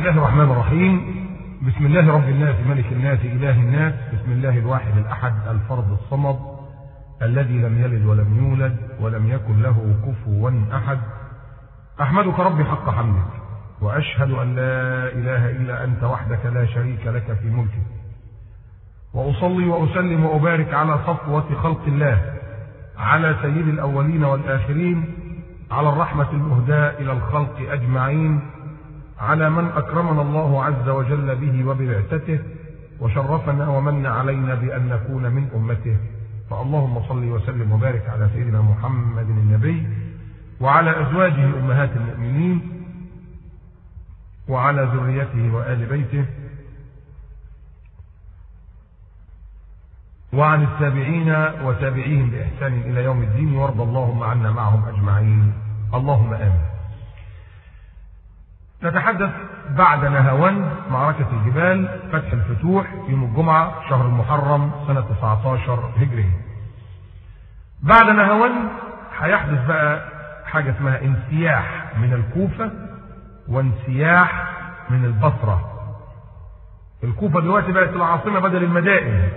الله الرحمن الرحيم بسم الله رب الناس ملك الناس إله الناس بسم الله الواحد الأحد الفرد الصمد الذي لم يلد ولم يولد ولم يكن له كفوا أحد أحمدك ربي حق حمدك وأشهد أن لا إله إلا أنت وحدك لا شريك لك في ملكك وأصلي وأسلم وأبارك على صفوة خلق الله على سيد الأولين والآخرين على الرحمة المهداة إلى الخلق أجمعين على من أكرمنا الله عز وجل به وببعثته وشرفنا ومن علينا بأن نكون من أمته فاللهم صل وسلم وبارك على سيدنا محمد النبي وعلى أزواجه أمهات المؤمنين وعلى ذريته وآل بيته وعن التابعين وتابعيهم بإحسان إلى يوم الدين وارض اللهم عنا معهم أجمعين اللهم آمين نتحدث بعد نهاوند معركة الجبال فتح الفتوح يوم الجمعة شهر المحرم سنة 19 هجري بعد نهاوند هيحدث بقى حاجة اسمها انسياح من الكوفة وانسياح من البصرة الكوفة دلوقتي بقت العاصمة بدل المدائن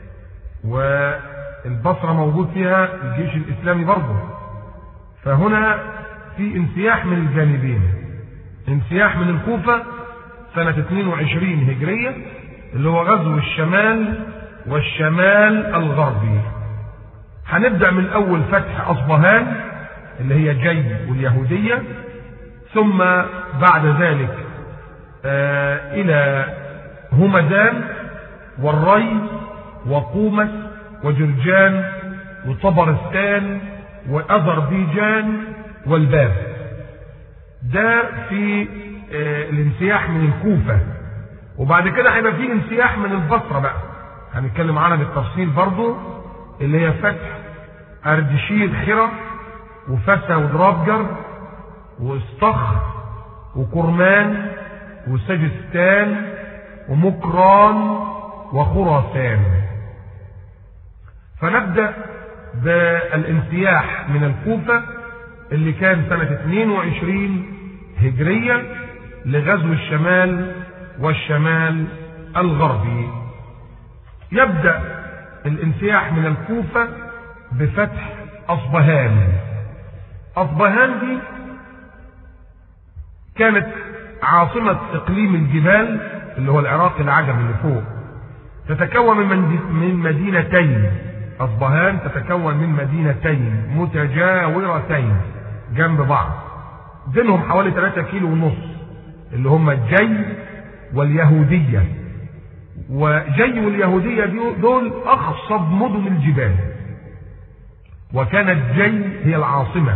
والبصرة موجود فيها الجيش الإسلامي برضه فهنا في انسياح من الجانبين انسياح من الكوفة سنة 22 هجرية اللي هو غزو الشمال والشمال الغربي هنبدأ من أول فتح أصبهان اللي هي جي واليهودية ثم بعد ذلك آه إلى همدان والري وقومس وجرجان وطبرستان وأذربيجان والباب ده في آه الانسياح من الكوفة وبعد كده هيبقى في انسياح من البصرة بقى هنتكلم عنها بالتفصيل برضو اللي هي فتح أردشير خرة وفسا ودرابجر واستخر وكرمان وسجستان ومكران وخراسان فنبدأ بالانسياح من الكوفة اللي كان سنة 22 هجرية لغزو الشمال والشمال الغربي يبدأ الانسياح من الكوفة بفتح أصبهان أصبهان دي كانت عاصمة إقليم الجبال اللي هو العراق العجم اللي فوق تتكون من مدينتين أصبهان تتكون من مدينتين متجاورتين جنب بعض بينهم حوالي 3 كيلو ونص اللي هم الجي واليهودية وجي واليهودية دول أخصب مدن الجبال وكانت جي هي العاصمة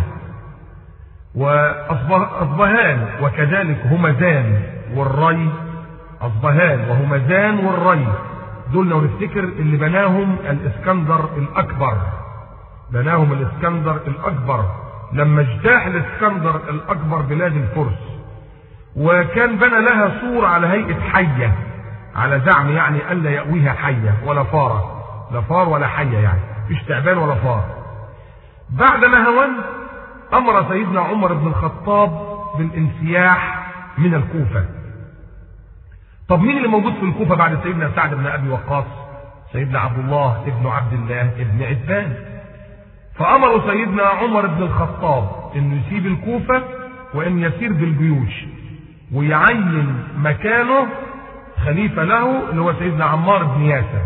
وأصبهان وكذلك همدان والري أصبهان وهمدان والري دول لو نفتكر اللي بناهم الاسكندر الاكبر بناهم الاسكندر الاكبر لما اجتاح الاسكندر الاكبر بلاد الفرس وكان بنى لها سور على هيئه حيه على زعم يعني الا ياويها حيه ولا فاره لا فار ولا حيه يعني مفيش تعبان ولا فار بعد نهوان امر سيدنا عمر بن الخطاب بالانسياح من الكوفه طب مين اللي موجود في الكوفة بعد سيدنا سعد بن أبي وقاص سيدنا عبد الله ابن عبد الله ابن عتبان فأمر سيدنا عمر بن الخطاب انه يسيب الكوفة وان يسير بالجيوش ويعين مكانه خليفة له اللي هو سيدنا عمار بن ياسر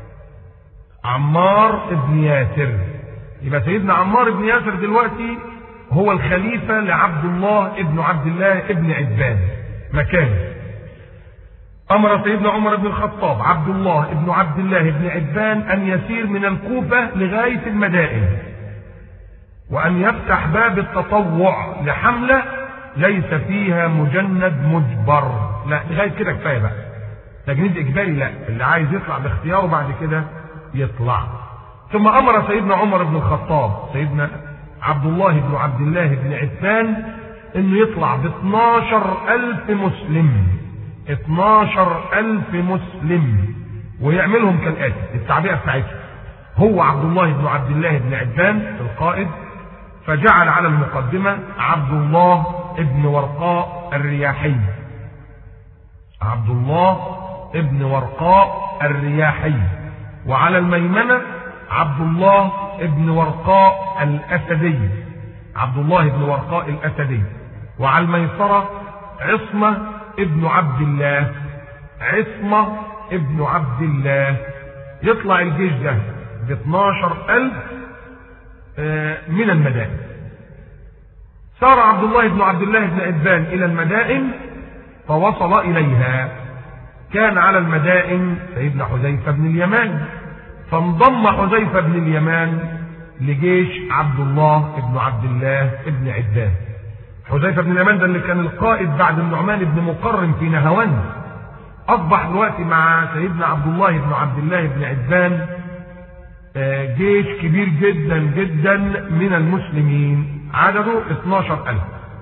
عمار بن ياسر يبقى سيدنا عمار بن ياسر دلوقتي هو الخليفة لعبد الله ابن عبد الله ابن عتبان مكانه أمر سيدنا عمر بن الخطاب عبد الله بن عبد الله بن عبان أن يسير من الكوفة لغاية المدائن وأن يفتح باب التطوع لحملة ليس فيها مجند مجبر لا لغاية كده كفاية بقى تجنيد إجباري لا اللي عايز يطلع باختياره بعد كده يطلع ثم أمر سيدنا عمر بن الخطاب سيدنا عبد الله بن عبد الله بن عتبان انه يطلع ب 12 ألف مسلم 12 ألف مسلم ويعملهم كالآتي التعبئة بتاعتهم هو عبد الله بن عبد الله بن عبان القائد فجعل على المقدمة عبد الله بن ورقاء الرياحي عبد الله ابن ورقاء الرياحي وعلى الميمنة عبد الله ابن ورقاء الأسدي عبد الله بن ورقاء الأسدي وعلى الميسرة عصمة ابن عبد الله عصمة ابن عبد الله يطلع الجيش ده ب 12000 من المدائن سار عبد الله بن عبد الله بن عبان إلى المدائن فوصل إليها كان على المدائن سيدنا حذيفة بن اليمان فانضم حذيفة بن اليمان لجيش عبد الله بن عبد الله بن عبان حذيفة بن اليمان ده اللي كان القائد بعد النعمان بن مقرن في نهوان أصبح دلوقتي مع سيدنا عبد الله بن عبد الله بن عبان جيش كبير جدا جدا من المسلمين عدده 12000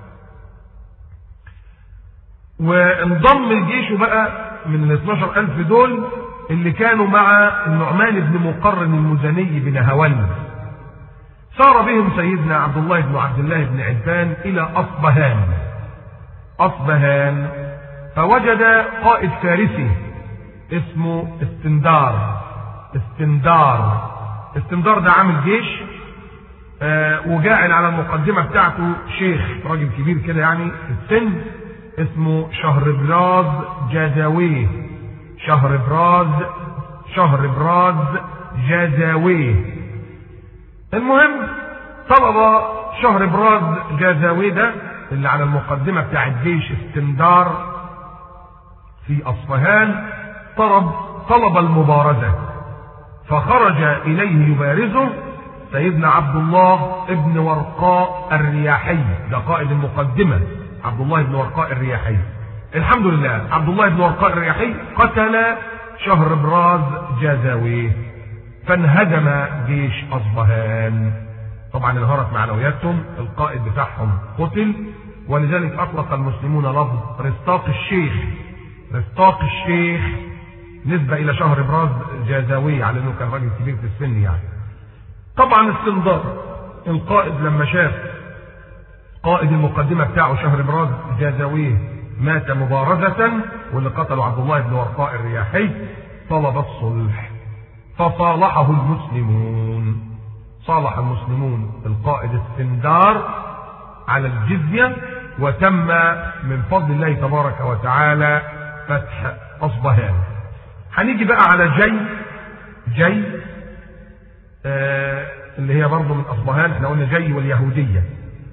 وانضم الجيش بقى من ال 12000 دول اللي كانوا مع النعمان بن مقرن المزني بنهوان سار بهم سيدنا عبد الله بن عبد الله بن عبان إلى أصبهان أصبهان فوجد قائد فارسي اسمه استندار استندار استندار ده عامل جيش آه وجاعل على المقدمة بتاعته شيخ راجل كبير كده يعني في السن اسمه شهربراز جازاويه شهربراز شهربراز جازاويه المهم طلب شهربراز جازاويه ده اللي على المقدمة بتاع الجيش استندار في أصفهان طلب طلب المبارزة فخرج إليه يبارزه سيدنا عبد الله ابن ورقاء الرياحي ده قائد المقدمة عبد الله بن ورقاء الرياحي الحمد لله عبد الله بن ورقاء الرياحي قتل شهر براز جازاويه فانهدم جيش أصبهان طبعا انهارت معنوياتهم القائد بتاعهم قتل ولذلك أطلق المسلمون لفظ رستاق الشيخ رستاق الشيخ نسبة إلى شهر براز جازاوي على أنه كان راجل كبير في السن يعني طبعا استنضار القائد لما شاف قائد المقدمة بتاعه شهر براز جازاويه مات مبارزة واللي قتله عبد الله بن ورقاء الرياحي طلب الصلح فصالحه المسلمون صالح المسلمون القائد السندار على الجزية وتم من فضل الله تبارك وتعالى فتح أصبهان هنيجي بقى على جي جي آه اللي هي برضه من أصبهان احنا قلنا جي واليهودية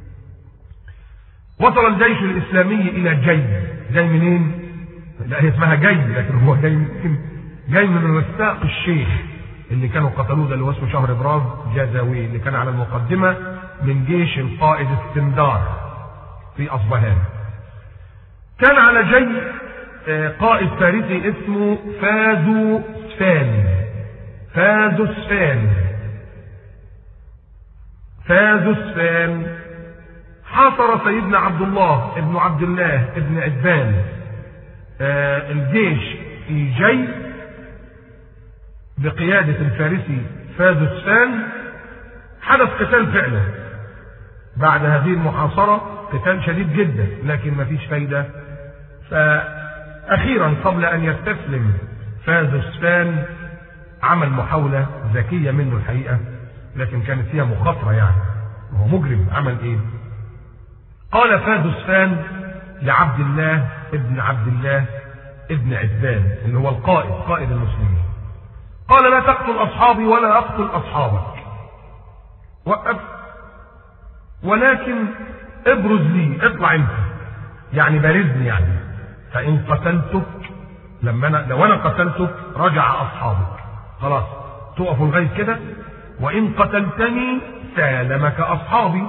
وصل الجيش الإسلامي إلى جي جاي منين؟ لا هي اسمها جي لكن هو جاي من جاي من رستاق الشيخ اللي كانوا قتلوه ده اللي هو اسمه شهر براز جازاوي اللي كان على المقدمة من جيش القائد السندار في أصبهان كان على جي قائد فارسي اسمه فازو سفان فازو سفان فازو سفان حاصر سيدنا عبد الله ابن عبد الله ابن عدبان الجيش في جي بقيادة الفارسي فازو سفان حدث قتال فعلا بعد هذه المحاصرة قتال شديد جدا لكن ما فيش فايدة فأخيرا قبل أن يستسلم فازو سفان عمل محاولة ذكية منه الحقيقة لكن كانت فيها مخاطرة يعني هو مجرم عمل ايه قال فازو سفان لعبد الله ابن عبد الله ابن عتبان اللي هو القائد قائد المسلمين قال لا تقتل أصحابي ولا أقتل أصحابك وقف ولكن ابرز لي اطلع انت يعني بارزني يعني فإن قتلتك لما أنا لو أنا قتلتك رجع أصحابك خلاص تقفوا لغاية كده وإن قتلتني سالمك أصحابي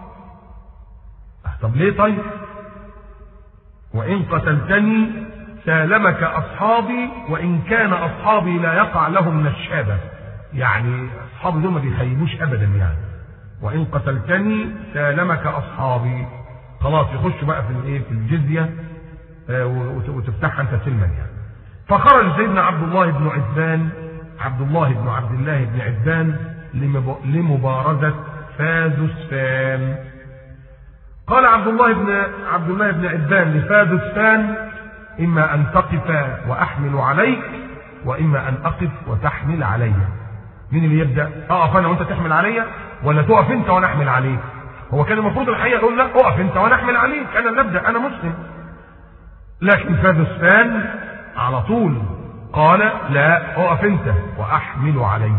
طب ليه طيب وإن قتلتني سالمك أصحابي وإن كان أصحابي لا يقع لهم نشابة يعني أصحابي دول ما بيخيبوش أبدا يعني وإن قتلتني سالمك أصحابي خلاص يخشوا بقى في الايه في الجزية وتفتحها أنت سلما يعني فخرج سيدنا عبد الله بن عتبان عبد الله بن عبد الله بن عتبان لمبارزة فازوسفان قال عبد الله بن عبد الله بن عتبان لفازوسفان إما أن تقف وأحمل عليك وإما أن أقف وتحمل علي مين اللي يبدأ أقف أنا وأنت تحمل عليا ولا تقف أنت وأنا أحمل عليك هو كان المفروض الحقيقة يقول لا أقف أنت وأنا أحمل عليك أنا اللي أبدأ أنا مسلم لكن فادسفان على طول قال لا أقف أنت وأحمل عليك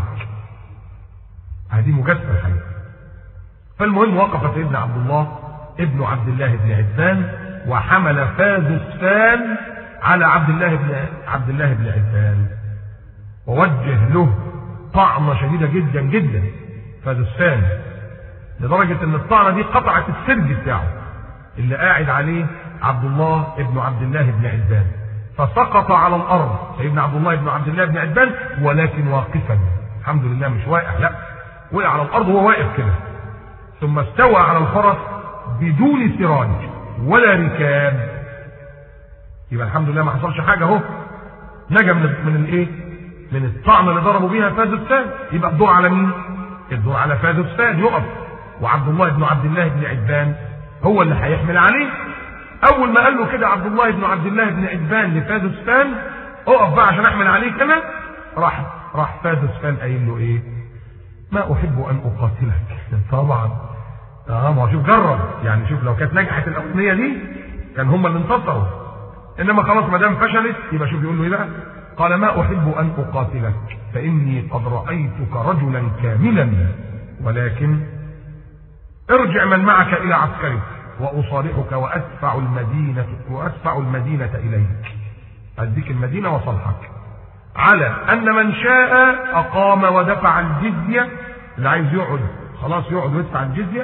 هذه مجازفة الحقيقة فالمهم وقف سيدنا عبد الله ابن عبد الله بن عثمان وحمل فادسفان على عبد الله بن عبد الله بن عثمان ووجه له طعنة شديدة جدا جدا فادسفان لدرجة ان الطعنة دي قطعت السرج بتاعه اللي قاعد عليه عبد الله ابن عبد الله بن عثمان فسقط على الارض سيدنا عبد الله بن عبد الله بن عثمان ولكن واقفا الحمد لله مش واقع لا وقع على الارض وهو واقف كده ثم استوى على الفرس بدون سراج ولا ركاب يبقى الحمد لله ما حصلش حاجه اهو نجا من من الايه من الطعنه اللي ضربوا بيها فاز الثاني يبقى الدور على مين الدور على فاز الثاني يقف وعبد الله بن عبد الله بن عبان هو اللي هيحمل عليه اول ما قال له كده عبد الله بن عبد الله بن عبان لفاز الثان اقف بقى عشان احمل عليك انا راح راح فاز الثان قايل له ايه ما احب ان اقاتلك طبعا اه ما هو شوف جرب يعني شوف لو كانت نجحت الاغنيه دي كان هم اللي انتصروا انما خلاص ما دام فشلت يبقى شوف يقول له ايه بقى قال ما احب ان اقاتلك فاني قد رايتك رجلا كاملا ولكن ارجع من معك الى عسكرك واصالحك وادفع المدينه وادفع المدينه اليك اديك المدينه وصلحك على ان من شاء اقام ودفع الجزيه اللي عايز يقعد خلاص يقعد ويدفع الجزيه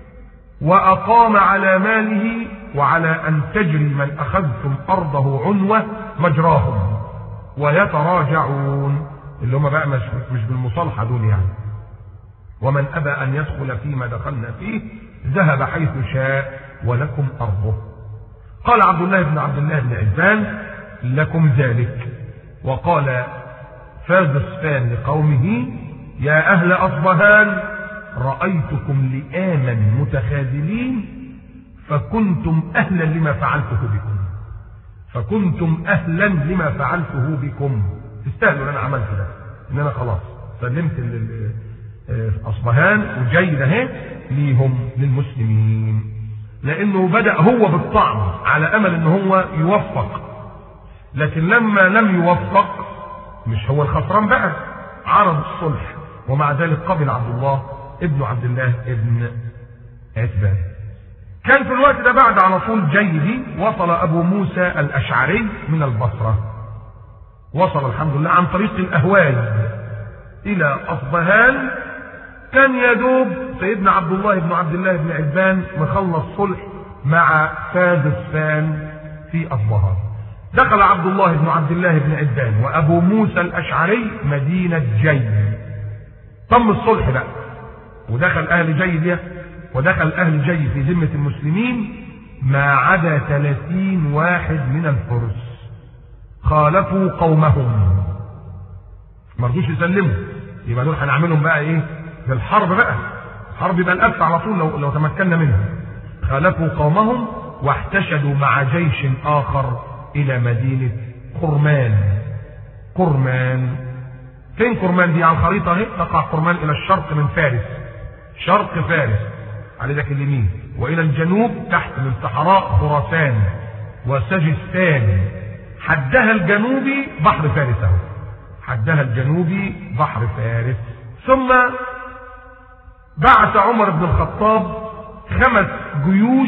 واقام على ماله وعلى ان تجري من اخذتم ارضه عنوه مجراهم ويتراجعون اللي هم بقى مش مش بالمصالحه دول يعني ومن ابى ان يدخل فيما دخلنا فيه ذهب حيث شاء ولكم ارضه قال عبد الله بن عبد الله بن عزان لكم ذلك وقال فاز الصفان لقومه يا اهل اصبهان رايتكم لئاما متخاذلين فكنتم اهلا لما فعلته بكم فكنتم اهلا لما فعلته بكم تستاهلوا ان انا عملت ده ان انا خلاص سلمت اصبهان وجاي ده اهي ليهم للمسلمين لانه بدا هو بالطعن على امل ان هو يوفق لكن لما لم يوفق مش هو الخسران بقى عرض الصلح ومع ذلك قبل عبد الله ابن عبد الله ابن عتبان كان في الوقت ده بعد على طول جيدي وصل ابو موسى الاشعري من البصره وصل الحمد لله عن طريق الاهواز الى اصبهان كان يدوب سيدنا عبد الله بن عبد الله بن عبان مخلص صلح مع فاز السان في اصبهان دخل عبد الله بن عبد الله بن عبان وابو موسى الاشعري مدينه جي تم الصلح بقى ودخل اهل جي دي ودخل اهل جي في ذمه المسلمين ما عدا ثلاثين واحد من الفرس خالفوا قومهم ما رضوش يسلموا يبقى دول هنعملهم بقى ايه في الحرب بقى الحرب يبقى الأف على طول لو, لو تمكنا منها خالفوا قومهم واحتشدوا مع جيش آخر إلى مدينة قرمان قرمان فين قرمان دي على الخريطة اهي تقع قرمان إلى الشرق من فارس شرق فارس على ذاك اليمين وإلى الجنوب تحت من صحراء خراسان وسجستان حدها الجنوبي بحر فارس اهو حدها الجنوبي بحر فارس ثم بعث عمر بن الخطاب خمس جيوش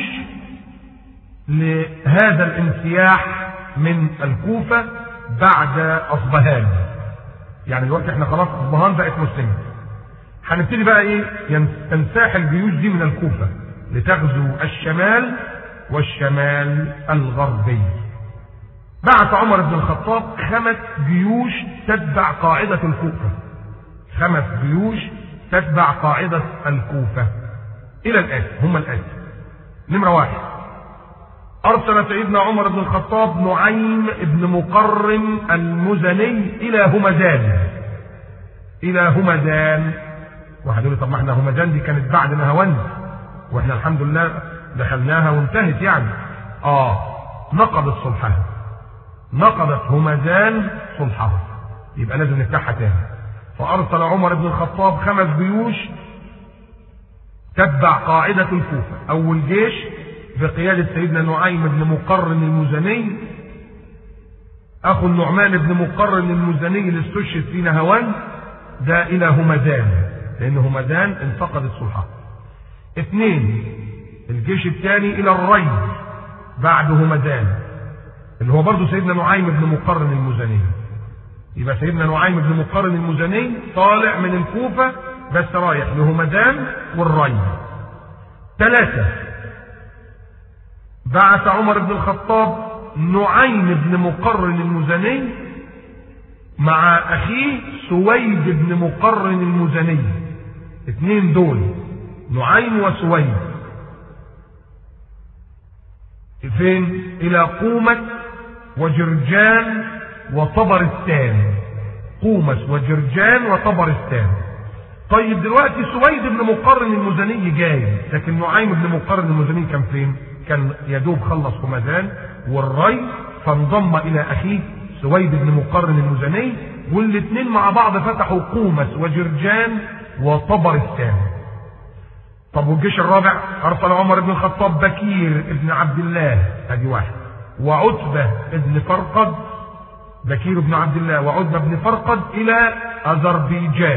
لهذا الانسياح من الكوفة بعد أصبهان يعني دلوقتي احنا خلاص أصبهان بقت مسلمة هنبتدي بقى ايه تنساح الجيوش دي من الكوفة لتغزو الشمال والشمال الغربي بعث عمر بن الخطاب خمس جيوش تتبع قاعدة الكوفة خمس جيوش تتبع قاعدة الكوفة إلى الآتي هم الآتي نمرة واحد أرسل سيدنا عمر بن الخطاب نعيم بن مقرن المزني إلى همدان إلى همدان واحد يقول طب ما احنا همدان دي كانت بعد نهاوند واحنا الحمد لله دخلناها وانتهت يعني اه نقضت صلحها نقضت همدان صلحه يبقى لازم نفتحها تاني فأرسل عمر بن الخطاب خمس جيوش تتبع قاعدة الكوفة أول جيش بقيادة سيدنا نعيم بن مقرن المزني أخو النعمان بن مقرن المزني اللي استشهد في نهوان ده إلى همدان لأن همدان انتقدت صلحه اثنين الجيش الثاني إلى الري بعد همدان اللي هو برضه سيدنا نعيم بن مقرن المزني يبقى سيدنا نعيم بن مقرن المزني طالع من الكوفة بس رايح لهمدان والري ثلاثة بعث عمر بن الخطاب نعيم بن مقرن المزني مع أخيه سويد بن مقرن المزني اثنين دول نعيم وسويد فين إلى قومة وجرجان وطبرستان قومس وجرجان وطبرستان طيب دلوقتي سويد بن مقرن المزني جاي لكن نعيم بن مقرن المزني كان فين كان يدوب خلص همدان والري فانضم الى اخيه سويد بن مقرن المزني والاثنين مع بعض فتحوا قومس وجرجان وطبرستان طب والجيش الرابع ارسل عمر بن الخطاب بكير ابن عبد الله ادي واحد وعتبه ابن فرقد بكير بن عبد الله وعتبه بن فرقد الى اذربيجان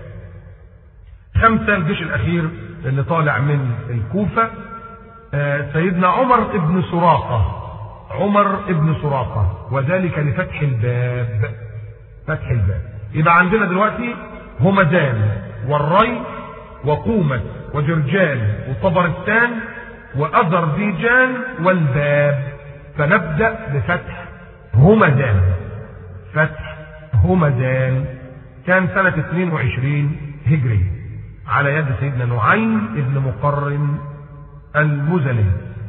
خمسه الجيش الاخير اللي طالع من الكوفه آه سيدنا عمر ابن سراقه عمر ابن سراقه وذلك لفتح الباب فتح الباب يبقى عندنا دلوقتي همدان والري وقومة وجرجان وطبرستان وأذربيجان والباب فنبدأ بفتح همدان فتح همدان كان سنة 22 هجري على يد سيدنا نعيم ابن مقرن المزني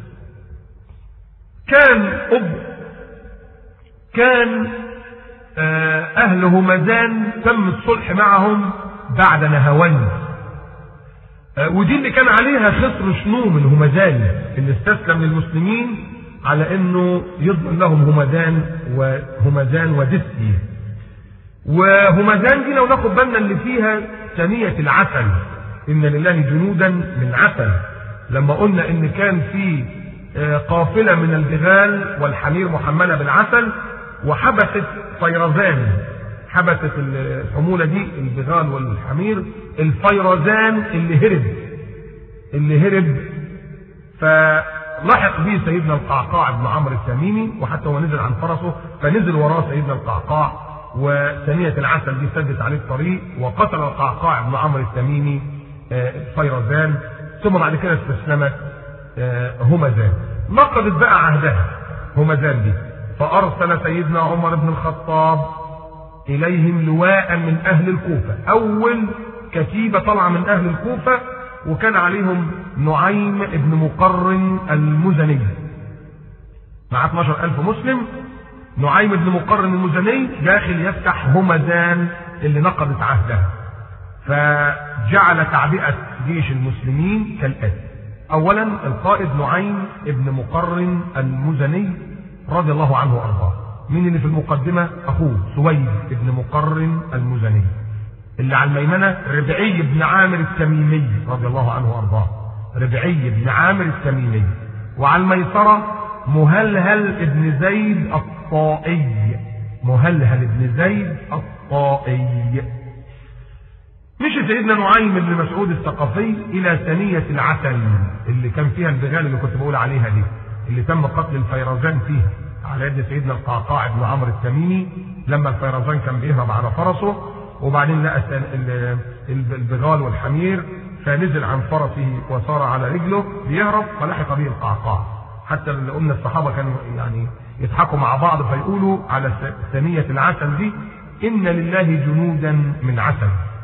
كان أب كان أهل همدان تم الصلح معهم بعد نهوان ودي اللي كان عليها خصر شنو من همدان اللي استسلم للمسلمين على انه يضمن لهم همدان وهمدان ودسي وهمدان دي لو ناخد بالنا اللي فيها ثانية العسل ان لله جنودا من عسل لما قلنا ان كان في قافلة من البغال والحمير محملة بالعسل وحبست طيرزان حبست الحمولة دي البغال والحمير الفيرزان اللي هرب اللي هرب فلحق به سيدنا القعقاع بن عمرو التميمي وحتى هو نزل عن فرسه فنزل وراه سيدنا القعقاع وثانية العسل دي سدت عليه الطريق وقتل القعقاع بن عمرو التميمي فيرزان ثم بعد كده استسلمت همزان نقضت بقى عهدها همزان دي فأرسل سيدنا عمر بن الخطاب إليهم لواء من أهل الكوفة أول كتيبة طالعة من أهل الكوفة وكان عليهم نعيم بن مقرن المزني مع 12 ألف مسلم نعيم بن مقرن المزني داخل يفتح همدان اللي نقضت عهدها فجعل تعبئة جيش المسلمين كالآتي أولا القائد نعيم بن مقرن المزني رضي الله عنه وأرضاه مين اللي في المقدمة أخوه سويد بن مقرن المزني اللي على الميمنة ربعي بن عامر التميمي رضي الله عنه وأرضاه ربعي بن عامر التميمي وعلى الميسرة مهلهل بن زيد الطائي مهلهل بن زيد الطائي مشي سيدنا نعيم بن مسعود الثقفي إلى ثنية العسل اللي كان فيها البغال اللي كنت بقول عليها دي اللي تم قتل الفيروزان فيها على يد سيدنا القعقاع بن عمرو التميمي لما الفيروزان كان بيهرب على فرسه وبعدين لقى البغال والحمير فنزل عن فرسه وصار على رجله بيهرب فلحق به القعقاع حتى اللي قلنا الصحابه كانوا يعني يضحكوا مع بعض فيقولوا على ثنيه العسل دي ان لله جنودا من عسل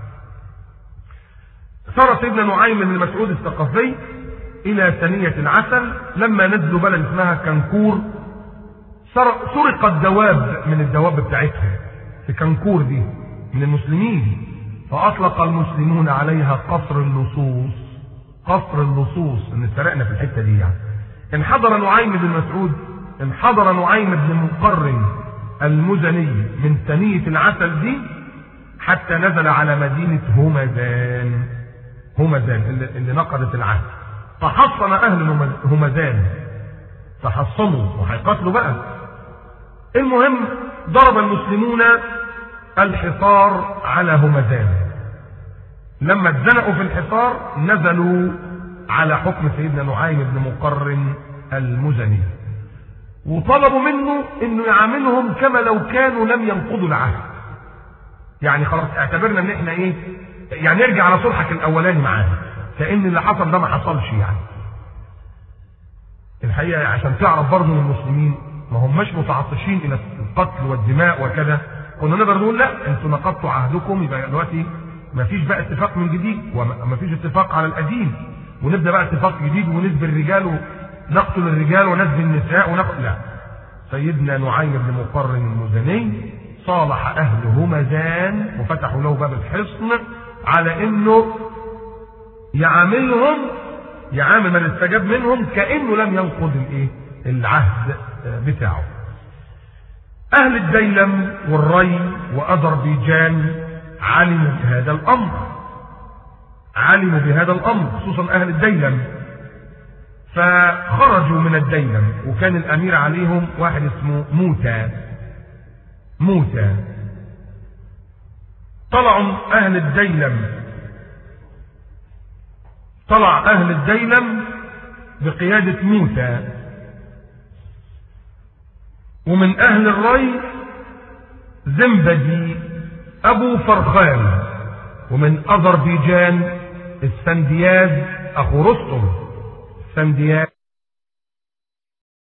صار سيدنا نعيم بن مسعود الثقفي الى ثنيه العسل لما نزلوا بلد اسمها كنكور سرقت دواب من الدواب بتاعتهم في كنكور دي من المسلمين فأطلق المسلمون عليها قصر اللصوص قصر اللصوص ان سرقنا في الحتة دي يعني انحضر نعيم بن مسعود انحضر نعيم بن مقرن المزني من ثنية العسل دي حتى نزل على مدينة همذان همذان اللي, اللي نقضت العهد فحصن أهل همذان تحصنوا وهيقاتلوا بقى المهم ضرب المسلمون الحصار على همذان لما اتزنقوا في الحصار نزلوا على حكم سيدنا نعيم بن مقرن المزني وطلبوا منه انه يعاملهم كما لو كانوا لم ينقضوا العهد يعني خلاص اعتبرنا ان احنا ايه يعني ارجع على صلحك الاولاني معانا كان اللي حصل ده ما حصلش يعني الحقيقه عشان تعرف برضه من المسلمين ما هماش متعطشين الى القتل والدماء وكذا كنا نقدر نقول لا انتوا نقضتوا عهدكم يبقى دلوقتي ما فيش بقى اتفاق من جديد وما فيش اتفاق على القديم ونبدا بقى اتفاق جديد ونسبي الرجال ونقتل الرجال ونسبي النساء ونقتل لا سيدنا نعيم بن مقرن المزني صالح اهل همذان وفتحوا له باب الحصن على انه يعاملهم يعامل من استجاب منهم كانه لم ينقض الايه العهد بتاعه اهل الديلم والري واذربيجان علموا بهذا الامر علموا بهذا الامر خصوصا اهل الديلم فخرجوا من الديلم وكان الامير عليهم واحد اسمه موتى موتى طلعوا اهل الديلم طلع اهل الديلم بقيادة موسى ومن اهل الري زنبدي ابو فرخان ومن اذربيجان السندياز اخو رستم السندياز